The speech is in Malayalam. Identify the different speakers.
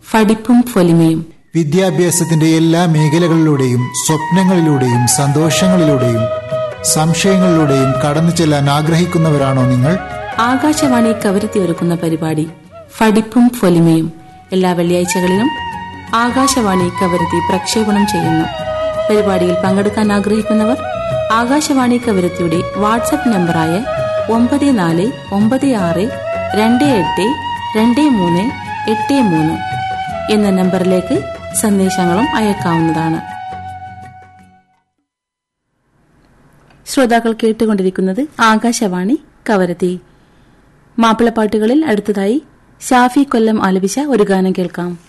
Speaker 1: ഫടിപ്പും പൊലിമയും
Speaker 2: വിദ്യാഭ്യാസത്തിന്റെ എല്ലാ മേഖലകളിലൂടെയും സ്വപ്നങ്ങളിലൂടെയും സന്തോഷങ്ങളിലൂടെയും സംശയങ്ങളിലൂടെയും കടന്നു ചെല്ലാൻ ആഗ്രഹിക്കുന്നവരാണോ നിങ്ങൾ
Speaker 1: ആകാശവാണി കവരത്തി ഒരുക്കുന്ന പരിപാടി ഫടിപ്പും പൊലിമയും എല്ലാ വെള്ളിയാഴ്ചകളിലും ആകാശവാണി കവരത്തി പ്രക്ഷേപണം ചെയ്യുന്നു പരിപാടിയിൽ പങ്കെടുക്കാൻ ആഗ്രഹിക്കുന്നവർ ആകാശവാണി കവരത്തിയുടെ വാട്സപ്പ് നമ്പറായ ഒമ്പത് നാല് ഒമ്പത് ആറ് രണ്ട് എട്ട് രണ്ട് മൂന്ന് എട്ട് മൂന്ന് എന്ന നമ്പറിലേക്ക് സന്ദേശങ്ങളും അയക്കാവുന്നതാണ് ശ്രോതാക്കൾ കേട്ടുകൊണ്ടിരിക്കുന്നത് ആകാശവാണി കവരത്തി മാപ്പിളപ്പാട്ടുകളിൽ അടുത്തതായി ഷാഫി കൊല്ലം ആലപിച്ച ഒരു ഗാനം കേൾക്കാം